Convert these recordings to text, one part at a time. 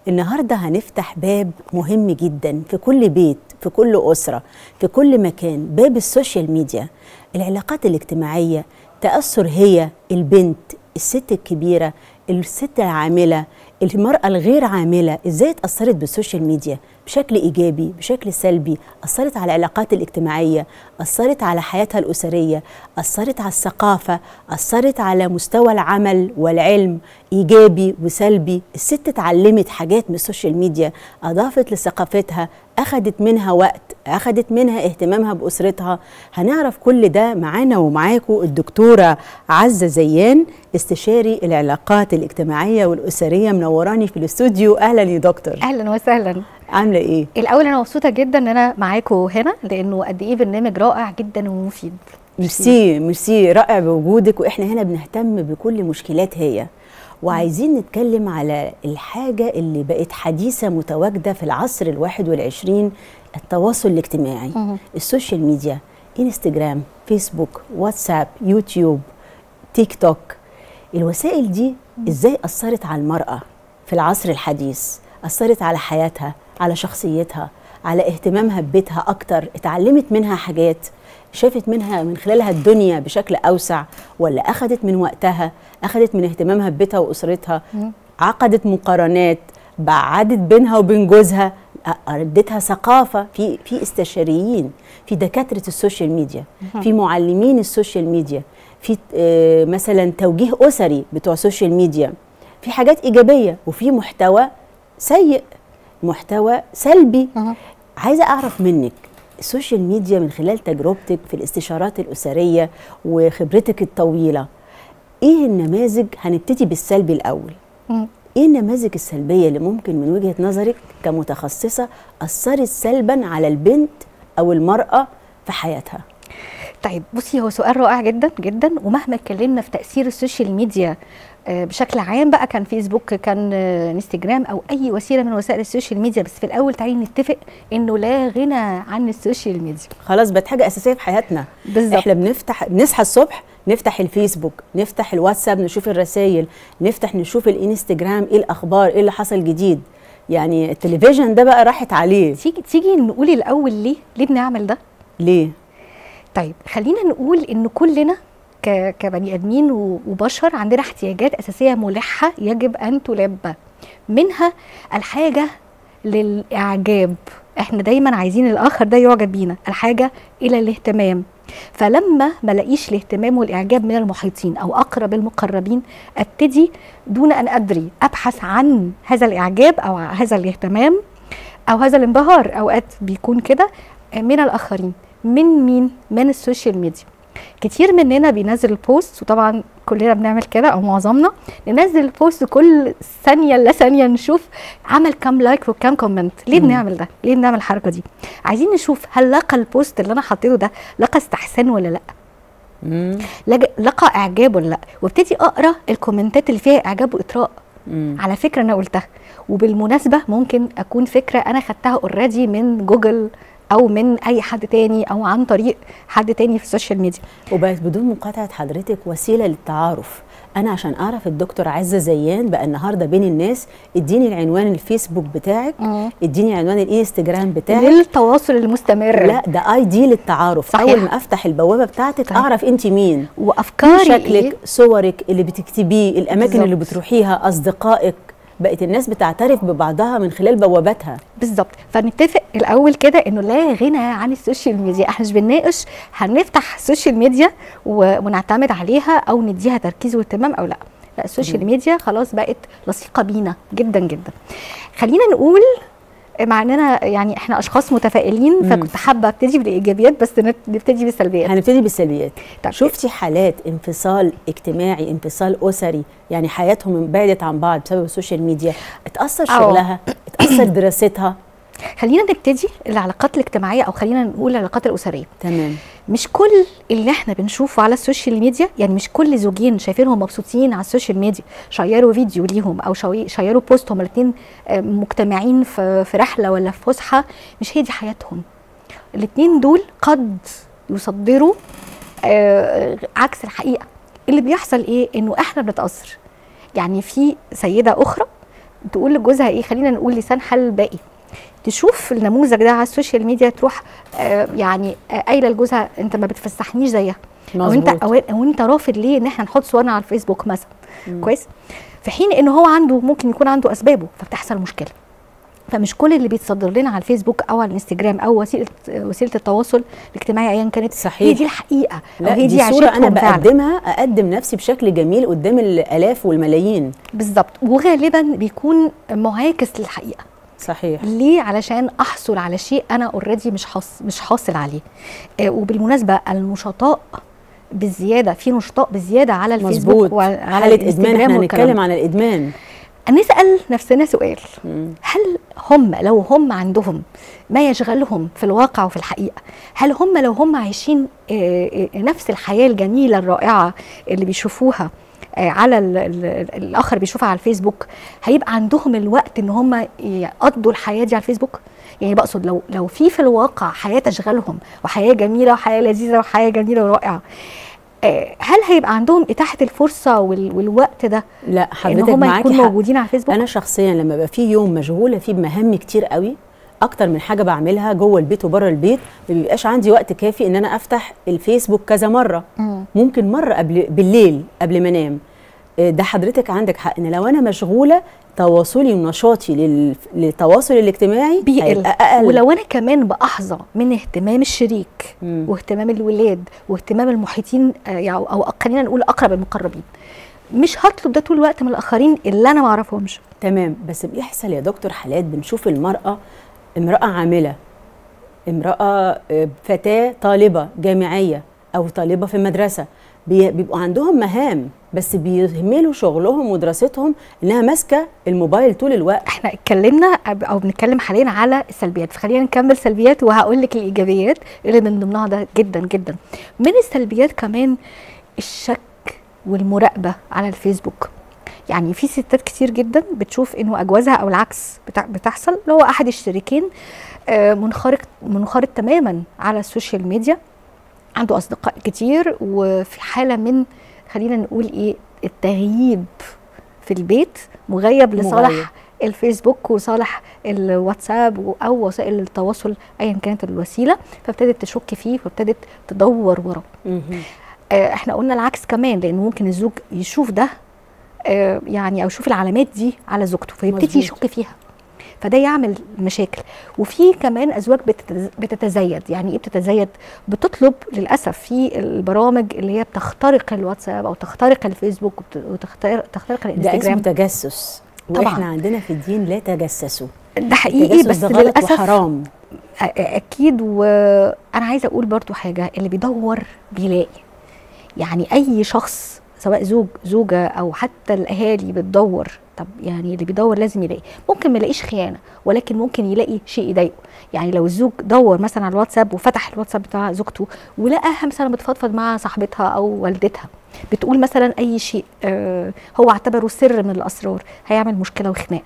النهارده هنفتح باب مهم جدا في كل بيت في كل اسره في كل مكان باب السوشيال ميديا العلاقات الاجتماعيه تاثر هي البنت الست الكبيره الست العامله المراه الغير عامله ازاي اتاثرت بالسوشيال ميديا بشكل ايجابي بشكل سلبي اثرت على العلاقات الاجتماعيه اثرت على حياتها الاسريه اثرت على الثقافه اثرت على مستوى العمل والعلم ايجابي وسلبي الست اتعلمت حاجات من السوشيال ميديا اضافت لثقافتها اخذت منها وقت اخذت منها اهتمامها باسرتها هنعرف كل ده معانا ومعاكم الدكتوره عزه زيان استشاري العلاقات الاجتماعيه والاسريه منوراني في الاستوديو اهلا يا دكتور اهلا وسهلا عامله ايه الاول انا مبسوطه جدا ان انا معاكم هنا لانه قد ايه برنامج رائع جدا ومفيد ميرسي ميرسي رائع بوجودك واحنا هنا بنهتم بكل مشكلات هي وعايزين نتكلم على الحاجة اللي بقت حديثة متواجدة في العصر الواحد والعشرين التواصل الاجتماعي مهم. السوشيال ميديا انستجرام فيسبوك واتساب يوتيوب تيك توك الوسائل دي ازاي أثرت على المرأة في العصر الحديث أثرت على حياتها على شخصيتها على اهتمامها ببيتها أكتر اتعلمت منها حاجات شافت منها من خلالها الدنيا بشكل أوسع ولا أخذت من وقتها أخذت من اهتمامها ببيتها وأسرتها عقدت مقارنات بعدت بينها وبين جوزها اديتها ثقافه في في استشاريين في دكاتره السوشيال ميديا في معلمين السوشيال ميديا في آه، مثلا توجيه اسري بتوع السوشيال ميديا في حاجات ايجابيه وفي محتوى سيء محتوى سلبي مهم. عايزه اعرف منك السوشيال ميديا من خلال تجربتك في الاستشارات الاسريه وخبرتك الطويله ايه النماذج هنبتدي بالسلبي الاول مم. ايه النماذج السلبيه اللي ممكن من وجهه نظرك كمتخصصه اثرت سلبا على البنت او المراه في حياتها طيب بصي هو سؤال رائع جدا جدا ومهما اتكلمنا في تاثير السوشيال ميديا آه، بشكل عام بقى كان فيسبوك كان آه، انستجرام او اي وسيله من وسائل السوشيال ميديا بس في الاول تعالي نتفق انه لا غنى عن السوشيال ميديا خلاص بقت حاجه اساسيه في حياتنا بالظبط احنا بنفتح بنصحى الصبح نفتح الفيسبوك نفتح الواتساب نشوف الرسائل نفتح نشوف الانستجرام ايه الاخبار ايه اللي حصل جديد يعني التلفزيون ده بقى راحت عليه تيجي تيجي نقول الاول ليه ليه بنعمل ده ليه طيب خلينا نقول ان كلنا ك- كبني ادمين و- وبشر عندنا احتياجات اساسيه ملحه يجب ان تلبى منها الحاجه للاعجاب احنا دايما عايزين الاخر ده يعجب بينا الحاجه الى الاهتمام فلما ما الاقيش الاهتمام والاعجاب من المحيطين او اقرب المقربين ابتدي دون ان ادري ابحث عن هذا الاعجاب او هذا الاهتمام او هذا الانبهار اوقات بيكون كده من الاخرين من مين من السوشيال ميديا كتير مننا بينزل البوست وطبعا كلنا بنعمل كده او معظمنا ننزل البوست كل ثانيه لا ثانيه نشوف عمل كام لايك وكام كومنت ليه مم. بنعمل ده ليه بنعمل الحركه دي عايزين نشوف هل لقى البوست اللي انا حطيته ده لقى استحسان ولا لا مم. لج- لقى اعجاب ولا لا وابتدي اقرا الكومنتات اللي فيها اعجاب واطراء مم. على فكره انا قلتها وبالمناسبه ممكن اكون فكره انا خدتها اوريدي من جوجل او من اي حد تاني او عن طريق حد تاني في السوشيال ميديا وبقت بدون مقاطعه حضرتك وسيله للتعارف انا عشان اعرف الدكتور عزه زيان بقى النهارده بين الناس اديني العنوان الفيسبوك بتاعك اديني عنوان الانستجرام بتاعك للتواصل المستمر لا ده اي دي للتعارف صحيح. اول ما افتح البوابه بتاعتك صحيح. اعرف انت مين وافكاري شكلك إيه؟ صورك اللي بتكتبيه الاماكن بالظبط. اللي بتروحيها اصدقائك بقت الناس بتعترف ببعضها من خلال بواباتها بالظبط فنتفق الاول كده انه لا غنى عن السوشيال ميديا احنا مش بنناقش هنفتح السوشيال ميديا و- ونعتمد عليها او نديها تركيز واهتمام او لا لا السوشيال ميديا خلاص بقت لصيقه بينا جدا جدا خلينا نقول مع اننا يعني احنا اشخاص متفائلين مم. فكنت حابه ابتدي بالايجابيات بس نت- نبتدي بالسلبيات هنبتدي بالسلبيات طب شفتي حالات انفصال اجتماعي انفصال اسري يعني حياتهم انبعدت عن بعض بسبب السوشيال ميديا اتاثر أه. شغلها اتاثر دراستها خلينا نبتدي العلاقات الاجتماعيه او خلينا نقول العلاقات الاسريه تمام مش كل اللي احنا بنشوفه على السوشيال ميديا يعني مش كل زوجين شايفينهم مبسوطين على السوشيال ميديا شيروا فيديو ليهم او شوي- شيروا بوست هما الاثنين مجتمعين في في رحله ولا في فسحه مش هي دي حياتهم الاثنين دول قد يصدروا آه، عكس الحقيقه اللي بيحصل ايه انه احنا بنتاثر يعني في سيده اخرى تقول لجوزها ايه خلينا نقول لسان حل الباقي تشوف النموذج ده على السوشيال ميديا تروح آه يعني آه، قايله لجوزها انت ما بتفسحنيش زيها او انت مظبوط. او, أو انت رافض ليه ان احنا نحط صورنا على الفيسبوك مثلا كويس في حين ان هو عنده ممكن يكون عنده اسبابه فبتحصل مشكله فمش كل اللي بيتصدر لنا على الفيسبوك او على الانستجرام او وسيله وسيله التواصل الاجتماعي ايا كانت صحيح. هي دي الحقيقه او لا هي دي, دي, صورة أنا عيشتهم فعلا بقدمها أقدم نفسي بشكل جميل قدام الآلاف والملايين بالظبط وغالبا بيكون معاكس للحقيقه صحيح ليه علشان احصل على شيء انا اوريدي مش حاص مش حاصل عليه آه وبالمناسبه النشطاء بالزياده في نشطاء بزياده على الفيسبوك مظبوط وعلى حالة إدمان الانستجرام احنا والكلام هنتكلم ده. عن الإدمان نسال نفسنا سؤال مم. هل هم لو هم عندهم ما يشغلهم في الواقع وفي الحقيقه هل هم لو هم عايشين آه، آه، نفس الحياه الجميله الرائعه اللي بيشوفوها آه، على ال ال الاخر بيشوفها على الفيسبوك هيبقى عندهم الوقت ان هم يقضوا الحياه دي على الفيسبوك يعني بقصد لو لو في في الواقع حياه تشغلهم وحياه جميله وحياه لذيذه وحياه جميله ورائعه آه، هل هيبقى عندهم اتاحه الفرصه وال- والوقت ده لا ان حضرتك هم معاكي يكونوا حق موجودين على الفيسبوك انا شخصيا لما بقى في يوم مشغوله فيه بمهام كتير قوي اكتر من حاجه بعملها جوه البيت وبره البيت ما بيبقاش عندي وقت كافي ان انا افتح الفيسبوك كذا مره مم. ممكن مره قبل بالليل قبل ما انام آه، ده حضرتك عندك حق ان لو انا مشغوله تواصلي ونشاطي لل- للتواصل الاجتماعي بيقل هيبقى اقل ولو انا كمان باحظى من اهتمام الشريك مم. واهتمام الولاد واهتمام المحيطين آه، يعني او خلينا نقول اقرب المقربين مش هطلب ده طول الوقت من الاخرين اللي انا ما اعرفهمش تمام بس بيحصل يا دكتور حالات بنشوف المرأة امرأة عاملة امرأة آه، فتاة طالبة جامعية أو طالبة في مدرسة بي- بيبقوا عندهم مهام بس بيهملوا شغلهم ودراستهم إنها ماسكة الموبايل طول الوقت احنا اتكلمنا أب- او بنتكلم حاليا على السلبيات فخلينا نكمل سلبيات وهقول لك الايجابيات اللي من ضمنها ده جدا جدا من السلبيات كمان الشك والمراقبه على الفيسبوك يعني في ستات كتير جدا بتشوف انه اجوازها او العكس بتع- بتحصل اللي هو احد الشريكين آه، منخرط منخرط تماما على السوشيال ميديا عنده اصدقاء كتير وفي حاله من خلينا نقول ايه التغييب في البيت مغيب مغيب. لصالح الفيسبوك وصالح الواتساب او وسائل التواصل ايا كانت الوسيله فابتدت تشك فيه وابتدت تدور وراه آه، احنا قلنا العكس كمان لان ممكن الزوج يشوف ده آه، يعني او يشوف العلامات دي على زوجته فيبتدي مظبوط. يشك فيها فده يعمل مشاكل وفي كمان ازواج بتتز- بتتزايد يعني ايه بتتزايد بتطلب للاسف في البرامج اللي هي بتخترق الواتساب او تخترق الفيسبوك وبت- وتخترق تخترق ده اسمه الانستجرام تجسس طبعاً. واحنا عندنا في الدين لا تجسسوا ده حقيقي التجسس بس ده غلط للاسف وحرام أ- اكيد وانا عايزه اقول برضو حاجه اللي بيدور بيلاقي يعني اي شخص سواء زوج زوجه او حتى الاهالي بتدور طب يعني اللي بيدور لازم يلاقي ممكن ما يلاقيش خيانه ولكن ممكن يلاقي شيء يضايقه يعني لو الزوج دور مثلا على الواتساب وفتح الواتساب بتاع زوجته ولقاها مثلا بتفضفض مع صاحبتها او والدتها بتقول مثلا اي شيء آه هو اعتبره سر من الاسرار هيعمل مشكله وخناقه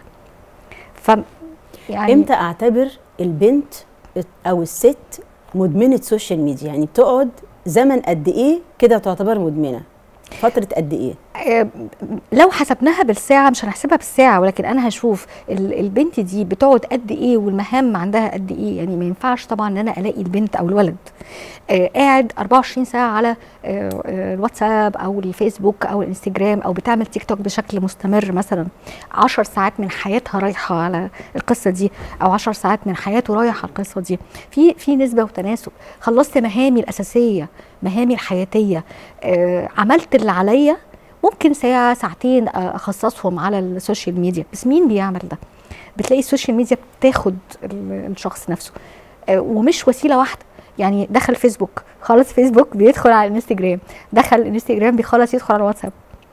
ف يعني امتى اعتبر البنت او الست مدمنه سوشيال ميديا يعني بتقعد زمن قد ايه كده تعتبر مدمنه فتره قد ايه آه، لو حسبناها بالساعة مش هنحسبها بالساعة ولكن أنا هشوف ال- البنت دي بتقعد قد إيه والمهام عندها قد إيه يعني ما ينفعش طبعا إن أنا ألاقي البنت أو الولد آه، قاعد 24 ساعة على آه، آه، الواتساب أو الفيسبوك أو الانستجرام أو بتعمل تيك توك بشكل مستمر مثلا 10 ساعات من حياتها رايحة على القصة دي أو 10 ساعات من حياته رايح على القصة دي في في نسبة وتناسب خلصت مهامي الأساسية مهامي الحياتية آه، عملت اللي عليا ممكن ساعة ساعتين أخصصهم على السوشيال ميديا بس مين بيعمل ده؟ بتلاقي السوشيال ميديا بتاخد ال- الشخص نفسه آه، ومش وسيلة واحدة يعني دخل فيسبوك خلص فيسبوك بيدخل على الانستجرام دخل الانستجرام بيخلص يدخل على الواتساب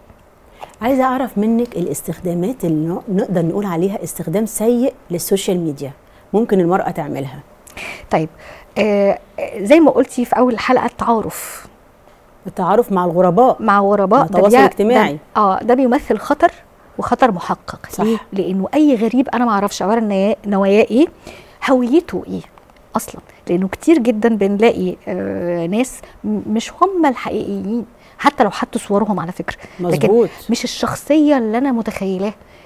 عايزه اعرف منك الاستخدامات اللي نق- نقدر نقول عليها استخدام سيء للسوشيال ميديا ممكن المراه تعملها طيب آه آه، زي ما قلتي في أول حلقة التعارف التعارف مع الغرباء مع غرباء مع ده تواصل بيع- اجتماعي. ده اه ده بيمثل خطر وخطر محقق صح. ليه؟ لانه اي غريب انا ما اعرفش اولا نيا- نواياه ايه هويته ايه اصلا لانه كتير جدا بنلاقي آه ناس م- مش هم الحقيقيين حتى لو حطوا صورهم على فكره لكن مظبوط مش الشخصيه اللي انا متخيلاه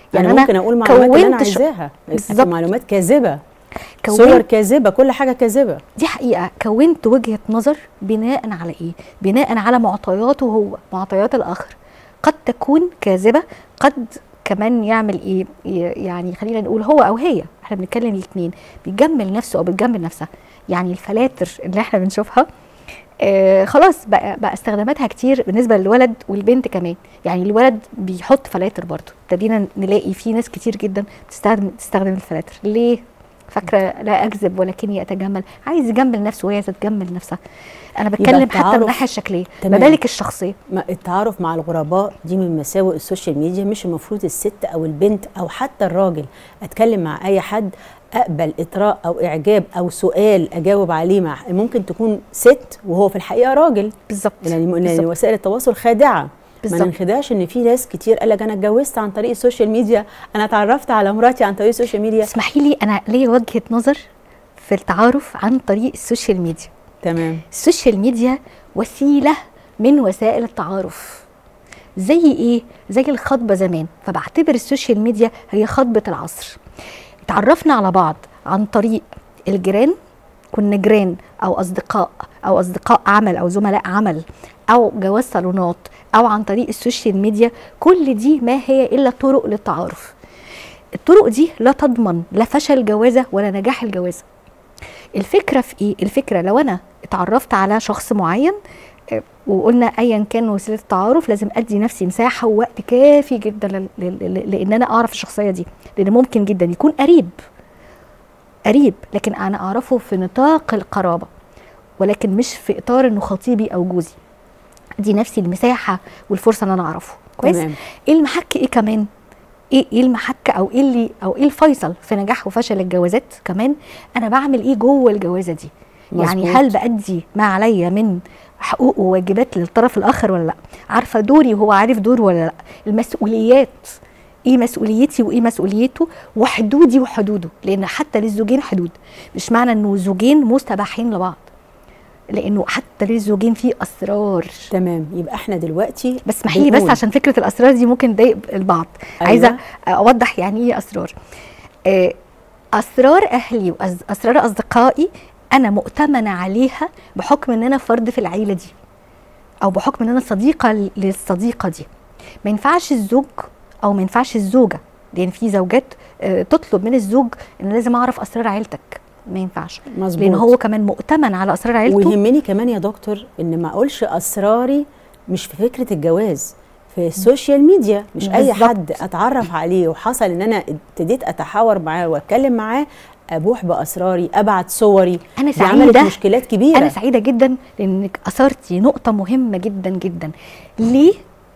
يعني انا ممكن اقول معلومات اللي انا كونت ش- عايزاها بالظبط. معلومات كاذبه كونت- صور كاذبه كل حاجه كاذبه دي حقيقه كونت وجهه نظر بناء على ايه بناء على معطياته هو معطيات الاخر قد تكون كاذبه قد كمان يعمل ايه ي- يعني خلينا نقول هو او هي احنا بنتكلم الاثنين بيجمل نفسه او بتجمل نفسها يعني الفلاتر اللي احنا بنشوفها آه خلاص بقى بقى استخداماتها كتير بالنسبه للولد والبنت كمان يعني الولد بيحط فلاتر برضه ابتدينا نلاقي في ناس كتير جدا بتستخدم تستخدم الفلاتر ليه فاكره لا اكذب ولكني اتجمل عايز يجمل نفسه وهي تتجمل نفسها انا بتكلم حتى من التعارف- الناحيه الشكليه تمام. ما بالك الشخصيه ما التعارف مع الغرباء دي من مساوئ السوشيال ميديا مش المفروض الست او البنت او حتى الراجل اتكلم مع اي حد اقبل اطراء او اعجاب او سؤال اجاوب عليه مع ممكن تكون ست وهو في الحقيقه راجل بالظبط يعني لان بالظبط. وسائل التواصل خادعه ما بالظبط. ننخدعش ان في ناس كتير قال لك انا اتجوزت عن طريق السوشيال ميديا انا اتعرفت على مراتي عن طريق السوشيال ميديا اسمحي لي انا ليا وجهه نظر في التعارف عن طريق السوشيال ميديا تمام السوشيال ميديا وسيله من وسائل التعارف زي ايه زي الخطبه زمان فبعتبر السوشيال ميديا هي خطبه العصر اتعرفنا على بعض عن طريق الجيران كنا جيران او اصدقاء او اصدقاء عمل او زملاء عمل او جواز صالونات او عن طريق السوشيال ميديا كل دي ما هي الا طرق للتعارف الطرق دي لا تضمن لا فشل جوازه ولا نجاح الجوازه الفكره في ايه الفكره لو انا اتعرفت على شخص معين آه، وقلنا ايا كان وسيله التعارف لازم ادي نفسي مساحه ووقت كافي جدا لل- لل- لل- لان انا اعرف الشخصيه دي لان ممكن جدا يكون قريب قريب لكن انا اعرفه في نطاق القرابه ولكن مش في اطار انه خطيبي او جوزي ادي نفسي المساحه والفرصه ان انا اعرفه كويس تمام. ايه المحك ايه كمان ايه ايه المحك او ايه اللي او ايه الفيصل في نجاح وفشل الجوازات كمان انا بعمل ايه جوه الجوازه دي يعني مظبوط. هل بادي ما عليا من حقوق وواجبات للطرف الاخر ولا لا عارفه دوري وهو عارف دوره ولا لا المسؤوليات ايه مسؤوليتي وايه مسؤوليته وحدودي وحدوده لان حتى للزوجين حدود مش معنى انه زوجين مستباحين لبعض لانه حتى للزوجين في اسرار تمام يبقى احنا دلوقتي بس اسمحي لي بس بنقول- عشان فكره الاسرار دي ممكن تضايق البعض أيوة. عايزه اوضح يعني ايه اسرار آه، اسرار اهلي واسرار اصدقائي انا مؤتمنه عليها بحكم ان انا فرد في العيله دي او بحكم ان انا صديقه للصديقه دي ما ينفعش الزوج او ما ينفعش الزوجه لان في زوجات آه، تطلب من الزوج ان لازم اعرف اسرار عيلتك ما ينفعش مظبوط لان هو كمان مؤتمن على اسرار عيلته ويهمني كمان يا دكتور ان ما اقولش اسراري مش في فكره الجواز في السوشيال ميديا مش اي بالظبط. حد اتعرف عليه وحصل ان انا ابتديت اتحاور معاه واتكلم معاه ابوح باسراري ابعت صوري انا دي عملت سعيده مشكلات كبيره انا سعيده جدا لانك اثرتي نقطه مهمه جدا جدا ليه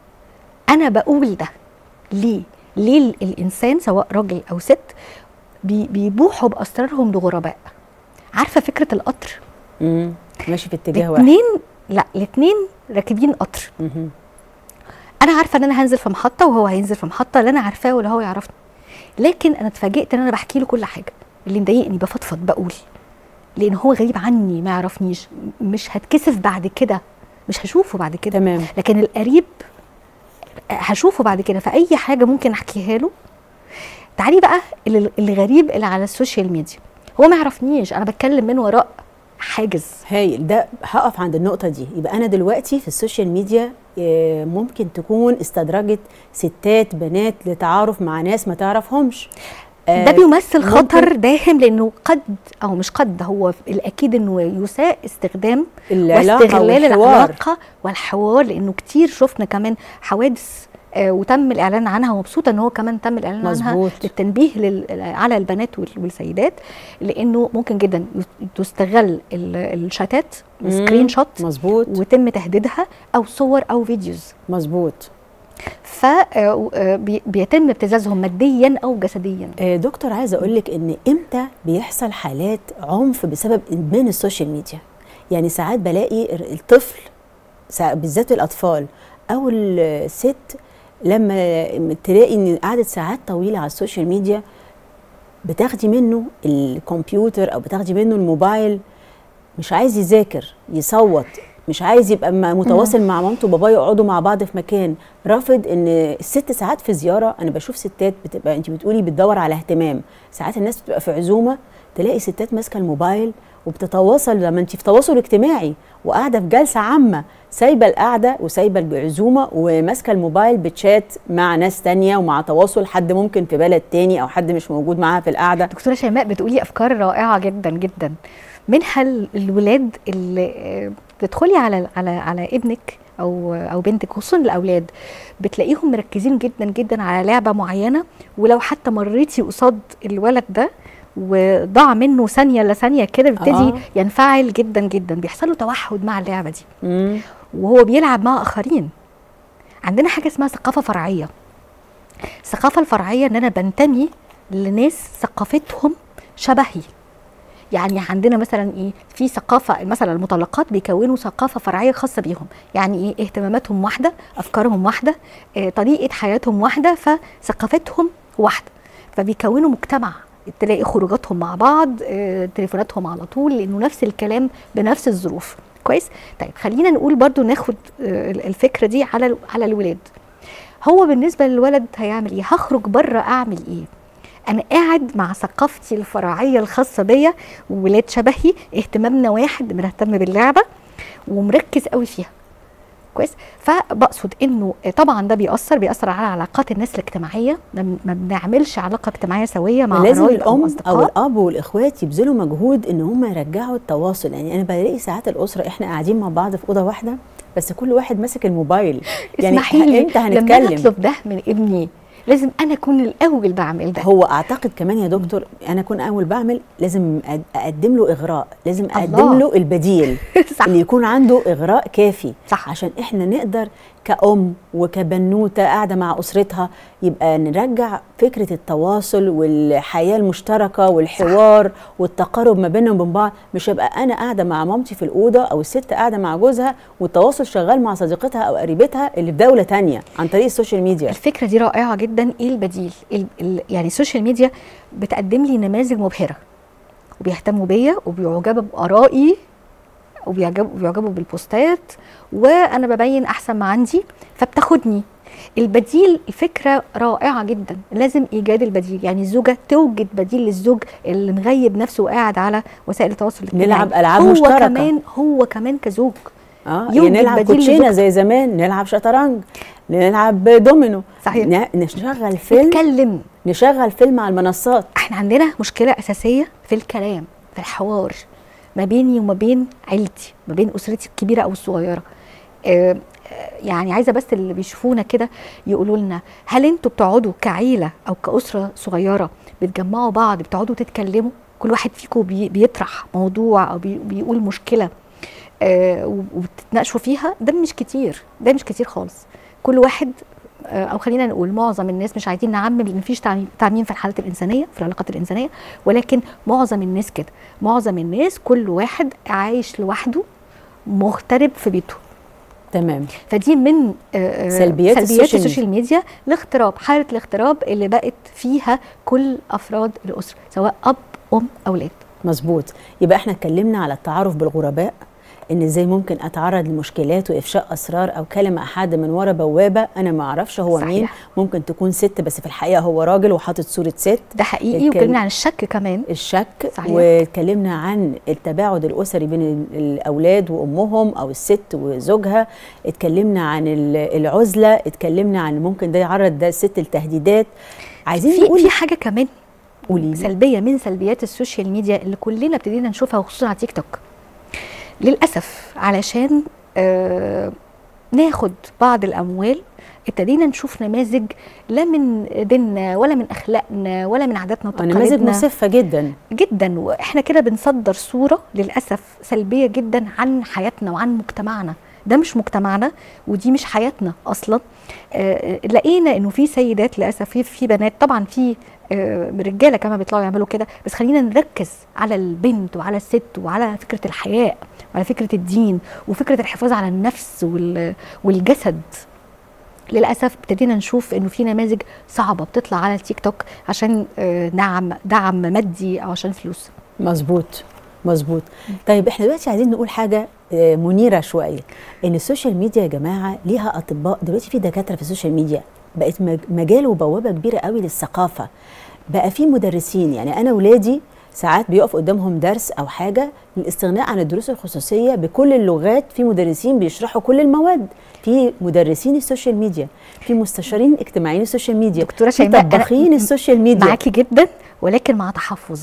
انا بقول ده ليه ليه ال- الانسان سواء راجل او ست بي بيبوحوا باسرارهم لغرباء عارفه فكره القطر مم. ماشي في اتجاه واحد الاثنين لا الاثنين راكبين قطر مهم. انا عارفه ان انا هنزل في محطه وهو هينزل في محطه لا انا عارفاه ولا هو يعرفني لكن انا اتفاجئت ان انا بحكي له كل حاجه اللي مضايقني بفضفض بقول لان هو غريب عني ما يعرفنيش مش هتكسف بعد كده مش هشوفه بعد كده تمام لكن القريب هشوفه بعد كده فاي حاجه ممكن احكيها له تعالي بقى اللي- الغريب اللي على السوشيال ميديا هو ما يعرفنيش انا بتكلم من وراء حاجز هايل ده هقف عند النقطة دي يبقى أنا دلوقتي في السوشيال ميديا آه، ممكن تكون استدرجت ستات بنات لتعارف مع ناس ما تعرفهمش آه، ده بيمثل ممكن- خطر داهم لانه قد او مش قد هو الاكيد انه يساء استخدام العلاقة واستغلال والحوار. العلاقه والحوار لانه كتير شفنا كمان حوادث آه وتم الاعلان عنها ومبسوطه ان هو كمان تم الاعلان عنها مظبوط. للتنبيه لل... على البنات وال- والسيدات لانه ممكن جدا يس- تستغل ال- الشاتات مم، سكرين شوت مظبوط ويتم تهديدها او صور او فيديوز مظبوط فبيتم ابتزازهم ماديا او جسديا آه، دكتور عايزه اقول لك ان امتى بيحصل حالات عنف بسبب ادمان السوشيال ميديا يعني ساعات بلاقي الطفل سا- بالذات الاطفال او الست لما تلاقي ان قعدت ساعات طويله على السوشيال ميديا بتاخدي منه الكمبيوتر او بتاخدي منه الموبايل مش عايز يذاكر يصوت مش عايز يبقى م- متواصل مع مامته وباباه يقعدوا مع بعض في مكان رافض ان الست ساعات في زياره انا بشوف ستات بتبقى انت بتقولي بتدور على اهتمام ساعات الناس بتبقى في عزومه تلاقي ستات ماسكه الموبايل وبتتواصل لما انت في تواصل اجتماعي وقاعده في جلسه عامه سايبه القعده وسايبه العزومه وماسكه الموبايل بتشات مع ناس تانية ومع تواصل حد ممكن في بلد تاني او حد مش موجود معاها في القعده دكتوره شيماء بتقولي افكار رائعه جدا جدا منها ال- الولاد اللي آه، بتدخلي على على على ابنك او او بنتك خصوصا الاولاد بتلاقيهم مركزين جدا جدا على لعبه معينه ولو حتى مريتي قصاد الولد ده وضاع منه ثانيه لا ثانيه كده بيبتدي آه. ينفعل جدا جدا بيحصل له توحد مع اللعبه دي مم. وهو بيلعب مع اخرين عندنا حاجه اسمها ثقافه فرعيه الثقافه الفرعيه ان انا بنتمي لناس ثقافتهم شبهي يعني عندنا مثلا ايه في ثقافه مثلا المطلقات بيكونوا ثقافه فرعيه خاصه بيهم يعني ايه اهتماماتهم واحده افكارهم واحده آه طريقه حياتهم واحده فثقافتهم واحده فبيكونوا مجتمع تلاقي خروجاتهم مع بعض آه تليفوناتهم على طول لانه نفس الكلام بنفس الظروف كويس طيب خلينا نقول برضو ناخد آه الفكره دي على ال- على الولاد هو بالنسبه للولد هيعمل ايه هخرج بره اعمل ايه انا قاعد مع ثقافتي الفرعيه الخاصه بيا وولاد شبهي اهتمامنا واحد بنهتم باللعبه ومركز قوي فيها كويس فبقصد انه طبعا ده بيأثر بيأثر على علاقات الناس الاجتماعيه ما بن- ما بنعملش علاقه اجتماعيه سويه مع لازم قرايب أو الام أصدقاء. او الاب والاخوات يبذلوا مجهود ان هم يرجعوا التواصل يعني انا بلاقي ساعات الاسره احنا قاعدين مع بعض في اوضه واحده بس كل واحد ماسك الموبايل اسمحي لي امتى لما أنا هنتكلم اطلب ده من ابني لازم انا اكون الاول بعمل ده هو اعتقد كمان يا دكتور انا اكون اول بعمل لازم أد- اقدم له اغراء لازم اقدم الله. له البديل صح. اللي يكون عنده اغراء كافي صح. عشان احنا نقدر كأم وكبنوتة قاعدة مع أسرتها يبقى نرجع فكرة التواصل والحياة المشتركة والحوار والتقارب ما بينهم وبين بعض مش هبقى أنا قاعدة مع مامتي في الأوضة أو الست قاعدة مع جوزها والتواصل شغال مع صديقتها أو قريبتها اللي في دولة تانية عن طريق السوشيال ميديا الفكره دي رائعه جدا ايه البديل ال ال يعني السوشيال ميديا بتقدم لي نماذج مبهره وبيهتموا بيا وبيعجبوا بارائي وبيعجبوا بيعجبوا بالبوستات وانا ببين احسن ما عندي فبتاخدني البديل فكرة رائعة جدا لازم إيجاد البديل يعني الزوجة توجد بديل للزوج اللي مغيب نفسه وقاعد على وسائل التواصل الاجتماعي نلعب ألعاب هو مشتركة. كمان هو كمان كزوج اه يوجد يعني نلعب بديل كوتشينه لزوجته. زي زمان نلعب شطرنج نلعب دومينو صحيح. ن- نشغل فيلم اتكلم نشغل فيلم على المنصات احنا عندنا مشكله اساسيه في الكلام في الحوار ما بيني وما بين عيلتي ما بين اسرتي الكبيره او الصغيره آه، آه، يعني عايزه بس اللي بيشوفونا كده يقولوا لنا هل انتوا بتقعدوا كعيله او كاسره صغيره بتجمعوا بعض بتقعدوا تتكلموا كل واحد فيكم بي بيطرح موضوع او بي بيقول مشكله آه، وب- وبتتناقشوا فيها ده مش كتير ده مش كتير خالص كل واحد آه، او خلينا نقول معظم الناس مش عايزين نعمم لان مفيش تعميم تعميم في الحالات الانسانيه في العلاقات الانسانيه ولكن معظم الناس كده معظم الناس كل واحد عايش لوحده مغترب في بيته تمام فدي من آه، آه، سلبيات سلبيات السوشيال السوشيال ميديا الاغتراب حاله الاغتراب اللي بقت فيها كل افراد الاسره سواء اب ام اولاد مظبوط يبقى احنا اتكلمنا على التعارف بالغرباء ان ازاي ممكن اتعرض لمشكلات وافشاء اسرار او كلمه احد من ورا بوابه انا ما اعرفش هو صحيح. مين ممكن تكون ست بس في الحقيقه هو راجل وحاطط صوره ست ده حقيقي الكلام- واتكلمنا عن الشك كمان الشك صحيح. واتكلمنا عن التباعد الاسري بين ال- الاولاد وامهم او الست وزوجها اتكلمنا عن ال- العزله اتكلمنا عن ممكن ده يعرض ده الست لتهديدات عايزين في نقول في حاجه كمان قولي لي. سلبيه من سلبيات السوشيال ميديا اللي كلنا ابتدينا نشوفها وخصوصا على تيك توك للاسف علشان آه ناخد بعض الاموال ابتدينا نشوف نماذج لا من ديننا ولا من اخلاقنا ولا من عاداتنا نماذج وتقاليدنا مسفه جدا جدا واحنا كده بنصدر صوره للاسف سلبيه جدا عن حياتنا وعن مجتمعنا ده مش مجتمعنا ودي مش حياتنا اصلا آه لقينا انه في سيدات للاسف في في بنات طبعا في آه رجاله كمان بيطلعوا يعملوا كده بس خلينا نركز على البنت وعلى الست وعلى فكره الحياء وعلى فكره الدين وفكره الحفاظ على النفس وال- والجسد للاسف ابتدينا نشوف انه في نماذج صعبه بتطلع على التيك توك عشان آه، دعم دعم مادي او عشان فلوس مظبوط مظبوط طيب احنا دلوقتي عايزين نقول حاجه آه، منيره شويه ان السوشيال ميديا يا جماعه ليها اطباء دلوقتي في دكاتره في السوشيال ميديا بقت مج- مجال وبوابه كبيره قوي للثقافه بقى في مدرسين يعني انا ولادي ساعات بيقف قدامهم درس او حاجه للاستغناء عن الدروس الخصوصيه بكل اللغات في مدرسين بيشرحوا كل المواد في مدرسين السوشيال ميديا في مستشارين اجتماعيين السوشيال ميديا دكتورة في شيماء، أنا طباخين السوشيال ميديا معاكي جدا ولكن مع تحفظ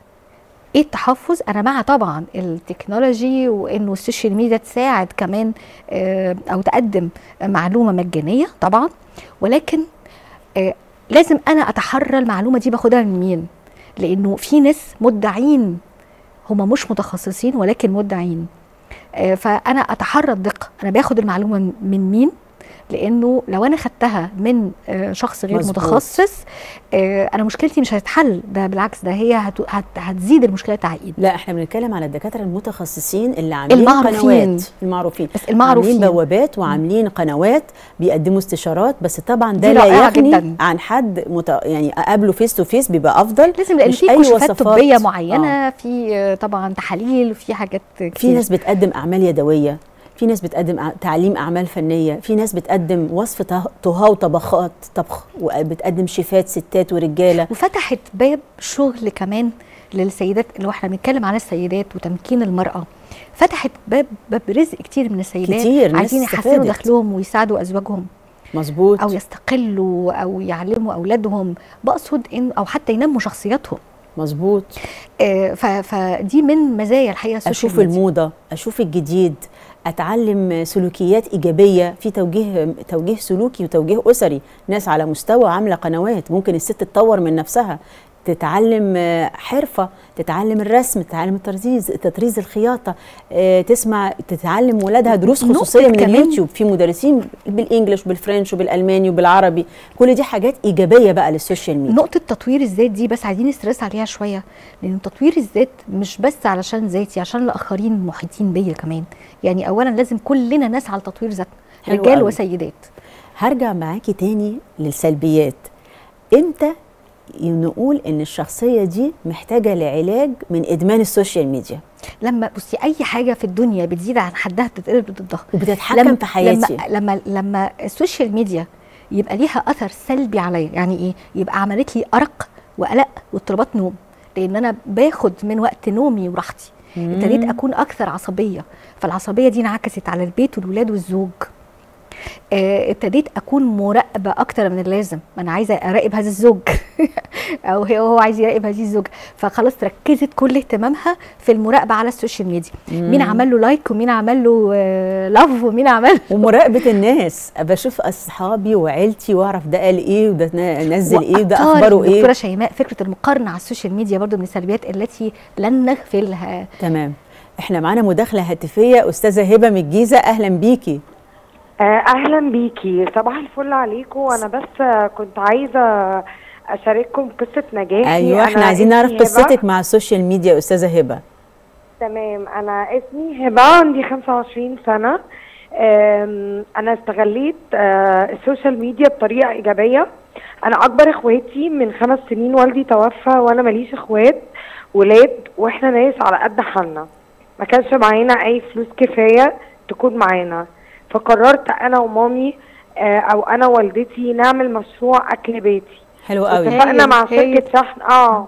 ايه التحفظ انا مع طبعا التكنولوجي وانه السوشيال ميديا تساعد كمان آه، او تقدم معلومه مجانيه طبعا ولكن آه، لازم انا اتحرى المعلومه دي باخدها من مين لانه في ناس مدعين هم مش متخصصين ولكن مدعين آه، فانا اتحرى الدقه انا باخد المعلومه من مين لانه لو انا خدتها من آه، شخص غير مظبوط. متخصص آه، انا مشكلتي مش هتتحل ده بالعكس ده هي هت... هت... هتزيد المشكله تعقيد لا احنا بنتكلم على الدكاتره المتخصصين اللي عاملين المعروفين. قنوات المعروفين بس المعروفين. عاملين بوابات وعاملين قنوات بيقدموا استشارات بس طبعا ده دي لا رائعة يغني جداً. عن حد مت... يعني اقابله فيس تو فيس بيبقى افضل لازم لان مش في أي كشوفات وصفات. طبيه آه. معينه في آه، طبعا تحاليل وفي حاجات كتير في ناس بتقدم اعمال يدويه في ناس بتقدم أع- تعليم اعمال فنيه في ناس بتقدم وصف طه- طهاه وطبخات طبخ وبتقدم شيفات ستات ورجاله وفتحت باب شغل كمان للسيدات اللي احنا بنتكلم عن السيدات وتمكين المراه فتحت باب باب رزق كتير من السيدات كتير، ناس عايزين يحسنوا استفادت. دخلهم ويساعدوا ازواجهم مظبوط او يستقلوا او يعلموا اولادهم بقصد ان او حتى ينموا شخصياتهم مظبوط آه، ف- فدي من مزايا الحقيقه السوشيال اشوف ميديا. الموضه اشوف الجديد اتعلم سلوكيات ايجابيه في توجيه توجيه سلوكي وتوجيه اسري ناس على مستوى عامله قنوات ممكن الست تطور من نفسها تتعلم آه، حرفه تتعلم الرسم تتعلم التطريز تطريز الخياطه آه، تسمع تتعلم ولادها دروس نقطة خصوصيه من كمان- اليوتيوب في مدرسين بالانجلش وبالفرنش وبالالماني وبالعربي كل دي حاجات ايجابيه بقى للسوشيال ميديا نقطة تطوير الذات دي بس عايزين نسترس عليها شوية لأن تطوير الذات مش بس علشان ذاتي عشان الآخرين المحيطين بيا كمان يعني أولا لازم كلنا نسعى لتطوير ذاتنا حلو رجال قوي. وسيدات هرجع معاكي تاني للسلبيات امتى نقول ان الشخصيه دي محتاجه لعلاج من ادمان السوشيال ميديا لما بصي أي حاجة في الدنيا بتزيد عن حدها بتتقلب ضدها وبتتحكم في حياتي لما لما لما السوشيال ميديا يبقى ليها اثر سلبي عليا يعني ايه يبقى عملت لي ارق وقلق واضطرابات نوم لان انا باخد من وقت نومي وراحتي ابتديت اكون اكثر عصبيه فالعصبيه دي انعكست على البيت والولاد والزوج آه، ابتديت اكون مراقبه اكتر من اللازم ما انا عايزه اراقب هذا الزوج او هي هو عايز يراقب هذه الزوجه فخلاص ركزت كل اهتمامها في المراقبه على السوشيال ميديا مين عمل له لايك ومين عمل له آه، لاف ومين عمل ومراقبه الناس ابقى اشوف اصحابي وعيلتي واعرف ده قال ايه وده نزل ايه وده وأطار اخباره ايه دكتوره شيماء فكره المقارنه على السوشيال ميديا برضو من السلبيات التي لن نغفلها تمام احنا معانا مداخله هاتفيه استاذه هبه من الجيزه اهلا بيكي آه، اهلا بيكي صباح الفل عليكم انا بس آه، كنت عايزه اشارككم قصه نجاحي ايوه احنا أنا عايزين نعرف اسمي هبة. قصتك مع السوشيال ميديا يا استاذه هبه تمام انا اسمي هبه عندي 25 سنه آم، انا استغليت آه، السوشيال ميديا بطريقه ايجابيه انا اكبر اخواتي من خمس سنين والدي توفى وانا ماليش اخوات ولاد واحنا ناس على قد حالنا ما كانش معانا اي فلوس كفايه تكون معانا فقررت انا ومامي آه، او انا ووالدتي نعمل مشروع اكل بيتي حلو قوي اتفقنا مع هايل. شركه شحن اه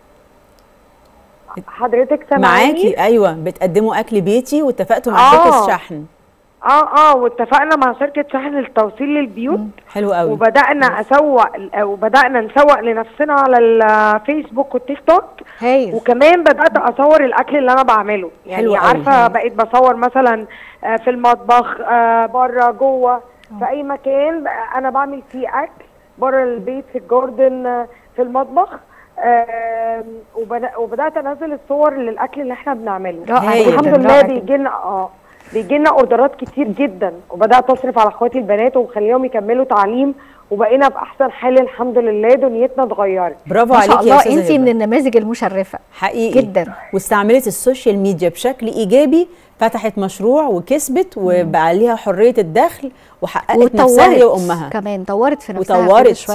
حضرتك سامعاني معاكي ايوه بتقدموا اكل بيتي واتفقتوا مع آه. شركه الشحن اه اه واتفقنا مع شركه شحن للتوصيل للبيوت حلو قوي وبدانا اسوق وبدانا نسوق لنفسنا على الفيسبوك والتيك توك هايل وكمان بدات اصور الاكل اللي انا بعمله يعني حلو قوي. عارفه بقيت بصور مثلا آه، في المطبخ آه، بره جوه في اي مكان بقى انا بعمل فيه اكل بره البيت في الجاردن آه، في المطبخ آم، وبدأ وبدات انزل الصور للاكل اللي احنا بنعمله رائع هايل. جدا الحمد لله رائع جداً. بيجي لنا اه بيجي لنا اوردرات كتير جدا وبدات اصرف على اخواتي البنات ومخليهم يكملوا تعليم وبقينا باحسن حال الحمد لله دنيتنا اتغيرت برافو ما شاء عليكي يا الله استاذه انت هبة. من النماذج المشرفه حقيقي جدا. واستعملت السوشيال ميديا بشكل ايجابي فتحت مشروع وكسبت وبقى ليها حريه الدخل وحققت نفسها هي وطورت وامها كمان طورت في نفسها وطورت. كده شويه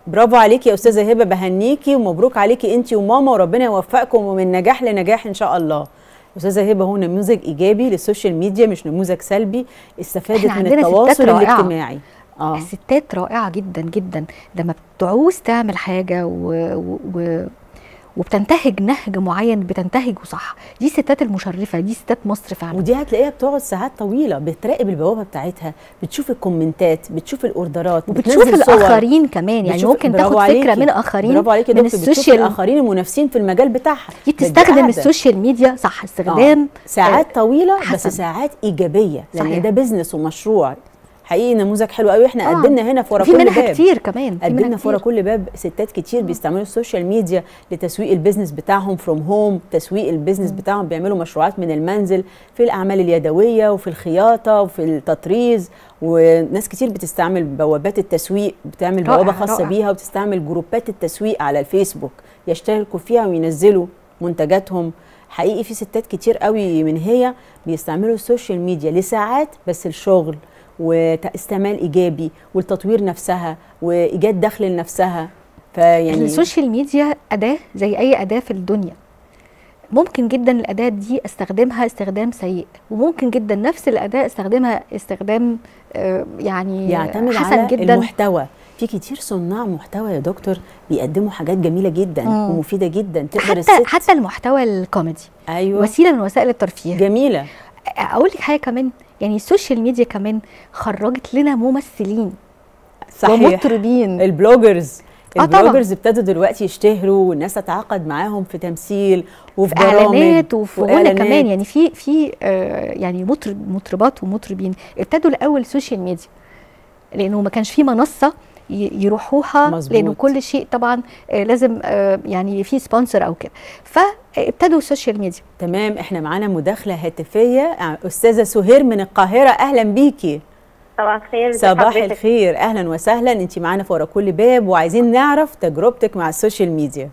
برافو عليكي يا استاذه هبه بهنيكي ومبروك عليكي انت وماما وربنا يوفقكم ومن نجاح لنجاح ان شاء الله استاذه هبه هو نموذج ايجابي للسوشيال ميديا مش نموذج سلبي استفادت إحنا من عندنا ستات التواصل رائعة. الاجتماعي اه الستات رائعه جدا جدا لما بتعوز تعمل حاجه و... و... و... وبتنتهج نهج معين بتنتهجه صح دي الستات المشرفه دي ستات مصر فعلا ودي هتلاقيها بتقعد ساعات طويله بتراقب البوابه بتاعتها بتشوف الكومنتات بتشوف الاوردرات وبتشوف بتنزل صور. الاخرين كمان يعني بتشوف- ممكن برافو تاخد فكره عليكي. من اخرين برافو عليكي يا من دكتور بتشوف السوشيال الاخرين المنافسين في المجال بتاعها دي بتبقى بتستخدم قاعدة. السوشيال ميديا صح استخدام آه. ساعات طويله بس حسن. ساعات ايجابيه لان صحيح. ده بيزنس ومشروع حقيقي نموذج حلو قوي احنا طبعاً. قدمنا هنا في ورا في كل منها باب كتير كمان في منها قدمنا في ورا كتير. كل باب ستات كتير بيستعملوا السوشيال ميديا لتسويق البيزنس بتاعهم فروم هوم تسويق البيزنس بتاعهم بيعملوا مشروعات من المنزل في الاعمال اليدويه وفي الخياطه وفي التطريز وناس كتير بتستعمل بوابات التسويق بتعمل رائع، بوابه خاصه رائع. بيها وبتستعمل جروبات التسويق على الفيسبوك يشتركوا فيها وينزلوا منتجاتهم حقيقي في ستات كتير قوي من هي بيستعملوا السوشيال ميديا لساعات بس الشغل واستعمال ايجابي والتطوير نفسها وايجاد دخل لنفسها فيعني السوشيال ميديا اداه زي اي اداه في الدنيا ممكن جدا الاداه دي استخدمها استخدام سيء وممكن جدا نفس الاداه استخدمها استخدام آه، يعني يعتمد حسن على جدا المحتوى في كتير صناع محتوى يا دكتور بيقدموا حاجات جميله جدا مم. ومفيده جدا تقدر حتى الست حتى المحتوى الكوميدي ايوه وسيله من وسائل الترفيه جميله اقول لك حاجه كمان يعني السوشيال ميديا كمان خرجت لنا ممثلين صحيح ومطربين البلوجرز آه طبعاً. البلوجرز ابتدوا دلوقتي يشتهروا والناس تتعاقد معاهم في تمثيل وفي في برامج اعلانات وفي غنى وإعلانات. كمان يعني في في آه يعني مطرب مطربات ومطربين ابتدوا الاول سوشيال ميديا لانه ما كانش في منصه ي- يروحوها مظبوط. لانه كل شيء طبعا آه لازم آه يعني في سبونسر او كده فابتدوا السوشيال ميديا تمام احنا معانا مداخله هاتفيه استاذه سهير من القاهره اهلا بيكي صباح الخير ازي صباح حضرتك؟ الخير اهلا وسهلا انت معانا في ورا كل باب وعايزين نعرف تجربتك مع السوشيال ميديا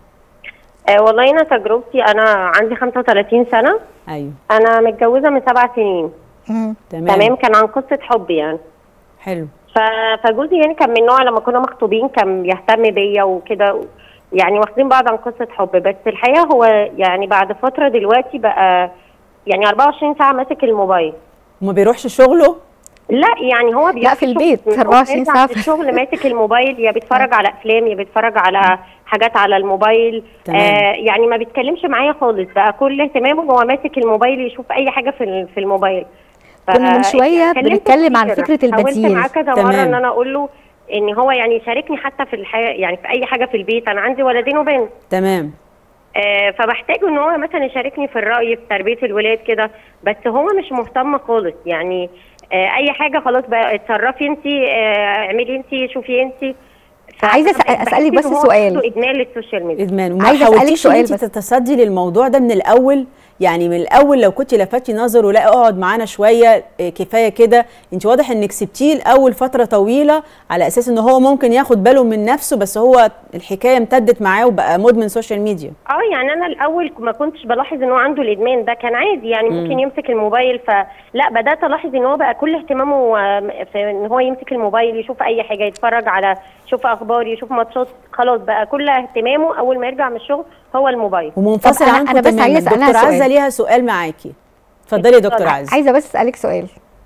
آه والله انا تجربتي انا عندي 35 سنه ايوه انا متجوزه من سبع سنين تمام, تمام كان عن قصه حب يعني حلو ف- فجوزي يعني كان من نوع لما كنا مخطوبين كان بيهتم بيا وكده يعني واخدين بعض عن قصه حب بس الحقيقه هو يعني بعد فتره دلوقتي بقى يعني 24 ساعه ماسك الموبايل وما بيروحش شغله لا يعني هو بيروح في الشغل البيت من 24 وبيرجع ساعة في الشغل ماسك الموبايل يا بيتفرج على افلام يا بيتفرج على حاجات على الموبايل تمام. آه يعني ما بيتكلمش معايا خالص بقى كل اهتمامه هو ماسك الموبايل يشوف اي حاجه في ال- في الموبايل ف- كنا من شوية كلمته بنتكلم عن كتير. فكرة حاولت البديل. معاه كذا تمام. مره ان انا اقول له ان هو يعني يشاركني حتى في الحياه يعني في اي حاجه في البيت انا عندي ولدين وبنت تمام آه، فبحتاج ان هو مثلا يشاركني في الراي في تربيه الولاد كده بس هو مش مهتم خالص يعني آه، اي حاجه خلاص بقى اتصرفي انت اعملي انت شوفي انت عايزة أسأل- أسألك بس سؤال. ادمان للسوشيال ميديا ادمان وما عايزة أسألك حاولتيش ان سؤال انت بس. تتصدي للموضوع ده من الاول يعني من الاول لو كنت لفتي نظره لا اقعد معانا شويه إيه، كفايه كده انت واضح انك سبتيه الاول فتره طويله على اساس ان هو ممكن ياخد باله من نفسه بس هو الحكايه امتدت معاه وبقى مدمن سوشيال ميديا اه يعني انا الاول ما كنتش بلاحظ ان هو عنده الادمان ده كان عادي يعني ممكن يمسك الموبايل فلا بدات الاحظ ان هو بقى كل اهتمامه آه، في ان هو يمسك الموبايل يشوف اي حاجه يتفرج على يشوف اخبار يشوف ماتشات خلاص بقى كل اهتمامه اول ما يرجع من الشغل هو الموبايل ومنفصل طب أنا- عنكم أنا بس تماما عايزة أسألها دكتور سؤال. عزه ليها سؤال معاكي اتفضلي يا دكتور اتفضلي. عزه عايزه بس اسالك سؤال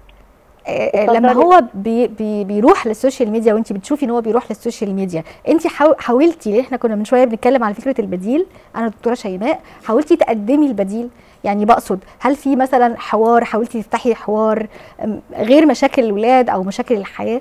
آه، آه، لما اتفضلي. هو بي بي بيروح للسوشيال ميديا وانت بتشوفي ان هو بيروح للسوشيال ميديا انت حاو- حاولتي ليه احنا كنا من شويه بنتكلم على فكره البديل انا دكتوره شيماء حاولتي تقدمي البديل يعني بقصد هل في مثلا حوار حاولتي تفتحي حوار أم، غير مشاكل الولاد او مشاكل الحياه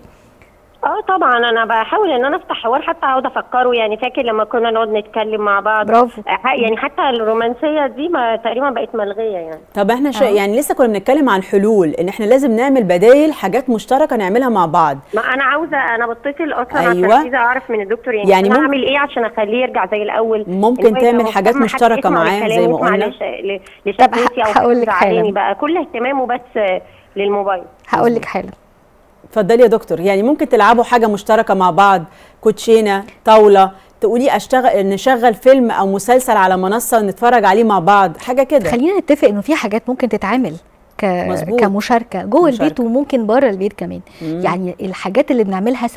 اه طبعا انا بحاول ان انا افتح حوار حتى اقعد افكره يعني فاكر لما كنا نقعد نتكلم مع بعض برافو. آه، يعني حتى الرومانسيه دي ما تقريبا بقت ملغيه يعني طب احنا شا... آه. يعني لسه كنا بنتكلم عن حلول ان احنا لازم نعمل بدايل حاجات مشتركه نعملها مع بعض ما انا عاوزه انا بتصل اصلا أيوة. عشان عايزه اعرف من الدكتور يعني, يعني يعني انا ممكن- اعمل ايه عشان اخليه يرجع زي الاول ممكن إن هو يبقى تعمل حاجات مهتم، حد مشتركة يسمع معاه الكلام، زي ما يسمع قلنا. لش- ل- لشكوتي او هقول لك حاجة حالا. زعلاني بقى كل اهتمامه بس آه، للموبايل هقول لك حالا اتفضلي يا دكتور يعني ممكن تلعبوا حاجه مشتركه مع بعض كوتشينه طاوله تقولي اشتغل نشغل فيلم او مسلسل على منصه نتفرج عليه مع بعض حاجه كده خلينا نتفق انه في حاجات ممكن تتعمل ك... مظبوط. كمشاركه جوه البيت مشاركة. وممكن بره البيت كمان يعني الحاجات اللي بنعملها سوا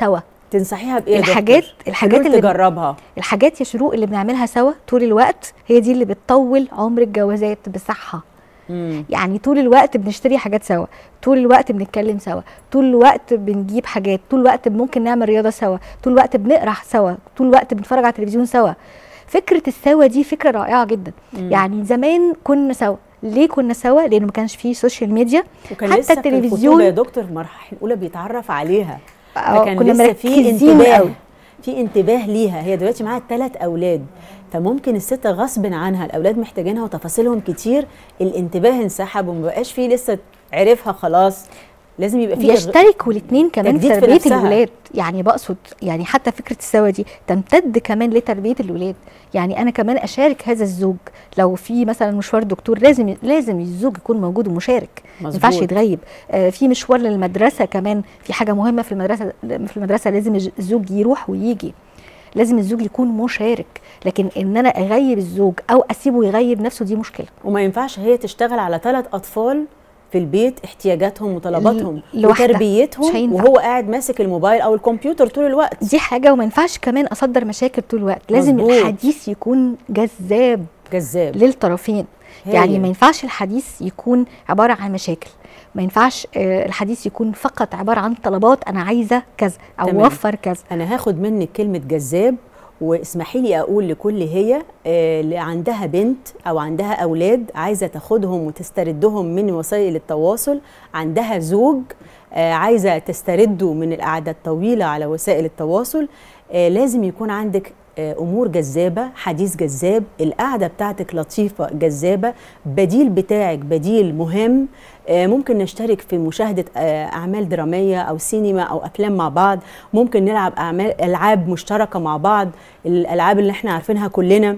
تنصحيها بايه يا الحاجات- دكتور؟ الحاجات حلول اللي- تجربها الحاجات يا شروق اللي بنعملها سوا طول الوقت هي دي اللي بتطول عمر الجوازات بصحه مم. يعني طول الوقت بنشتري حاجات سوا طول الوقت بنتكلم سوا طول الوقت بنجيب حاجات طول الوقت ممكن نعمل رياضه سوا طول الوقت بنقرا سوا طول الوقت بنتفرج على التلفزيون سوا فكره السوا دي فكره رائعه جدا مم. يعني زمان كنا سوا ليه كنا سوا لانه ما كانش فيه سوشيال ميديا وكان حتى لسه في التلفزيون- الخطوبة يا دكتور في المرحله الاولى بيتعرف عليها آه، فكان كنا لسه في مركزين انتباه قوي. في انتباه ليها هي دلوقتي معاها ثلاث اولاد فممكن الست غصب عنها الاولاد محتاجينها وتفاصيلهم كتير الانتباه انسحب وما بقاش فيه لسه عرفها خلاص لازم يبقى في إغ- يشتركوا الاثنين كمان في تجديد في تربيه نفسها. الولاد يعني بقصد يعني حتى فكره السوا دي تمتد كمان لتربيه الولاد يعني انا كمان اشارك هذا الزوج لو في مثلا مشوار دكتور لازم لازم الزوج يكون موجود ومشارك ما ينفعش مظبوط. يتغيب آه في مشوار للمدرسه كمان في حاجه مهمه في المدرسه في المدرسه لازم الج- الزوج يروح ويجي لازم الزوج يكون مشارك لكن ان انا اغيب الزوج او اسيبه يغيب نفسه دي مشكله وما ينفعش هي تشتغل على ثلاث اطفال في البيت احتياجاتهم وطلباتهم لوحدها. مش وتربيتهم هينفع. وهو قاعد ماسك الموبايل او الكمبيوتر طول الوقت دي حاجه وما ينفعش كمان اصدر مشاكل طول الوقت لازم مظبوط. الحديث يكون جذاب جذاب للطرفين هي. يعني ما ينفعش الحديث يكون عباره عن مشاكل ما ينفعش آه، الحديث يكون فقط عباره عن طلبات انا عايزه كذا او تمام. وفر كذا انا هاخد منك كلمه جذاب واسمحي لي اقول لكل هي آه، اللي عندها بنت او عندها اولاد عايزه تاخدهم وتستردهم من وسائل التواصل عندها زوج آه، عايزه تسترده من القعده الطويله على وسائل التواصل آه، لازم يكون عندك آه، امور جذابه حديث جذاب القعده بتاعتك لطيفه جذابه بديل بتاعك بديل مهم آه، ممكن نشترك في مشاهده آه، اعمال دراميه او سينما او افلام مع بعض ممكن نلعب اعمال العاب مشتركه مع بعض الالعاب اللي احنا عارفينها كلنا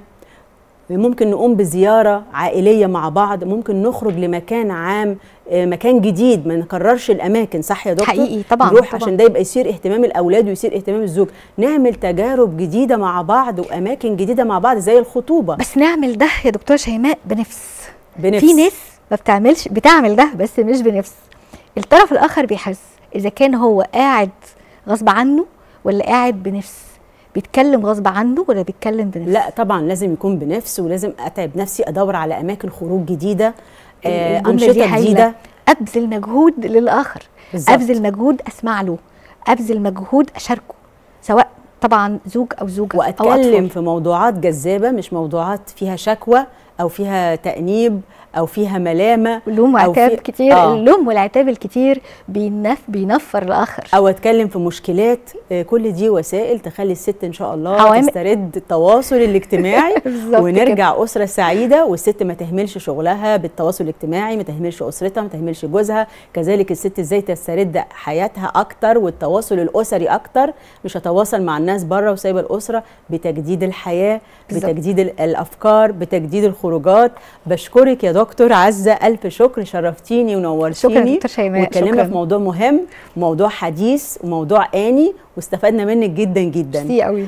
ممكن نقوم بزيارة عائلية مع بعض ممكن نخرج لمكان عام آه، مكان جديد ما نكررش الأماكن صح يا دكتور؟ حقيقي، طبعاً، نروح طبعاً. عشان ده يبقى يصير اهتمام الأولاد ويصير اهتمام الزوج نعمل تجارب جديدة مع بعض وأماكن جديدة مع بعض زي الخطوبة بس نعمل ده يا دكتوره شيماء بنفس بنفس في ناس ما بتعملش بتعمل ده بس مش بنفس الطرف الاخر بيحس اذا كان هو قاعد غصب عنه ولا قاعد بنفس بيتكلم غصب عنه ولا بيتكلم بنفس لا طبعا لازم يكون بنفس ولازم أتعب نفسي أدور على أماكن خروج جديدة آه، الجملة دي أنشطة هايلة. جديدة ابذل مجهود للاخر بالظبط. ابذل مجهود اسمع له ابذل مجهود اشاركه سواء طبعا زوج او زوجه او واتكلم أطفال. في موضوعات جذابه مش موضوعات فيها شكوى او فيها تانيب او فيها ملامه لوم أو وعتاب في- كتير آه. اللوم والعتاب الكتير بينف بينفر الاخر او اتكلم في مشكلات آه، كل دي وسائل تخلي الست ان شاء الله عوامل- تسترد التواصل الاجتماعي بالظبط ونرجع اسره سعيده والست ما تهملش شغلها بالتواصل الاجتماعي ما تهملش اسرتها ما تهملش جوزها كذلك الست ازاي تسترد حياتها اكتر والتواصل الاسري اكتر مش هتواصل مع الناس بره وسايبه الاسره بتجديد الحياه بالظبط. بتجديد ال- الافكار بتجديد الخروجات بشكرك يا دكتور عزه الف شكر شرفتيني ونورتيني شكرا دكتور شيماء واتكلمنا شكرا في موضوع مهم وموضوع حديث وموضوع آني واستفدنا منك جدا جدا ميرسي قوي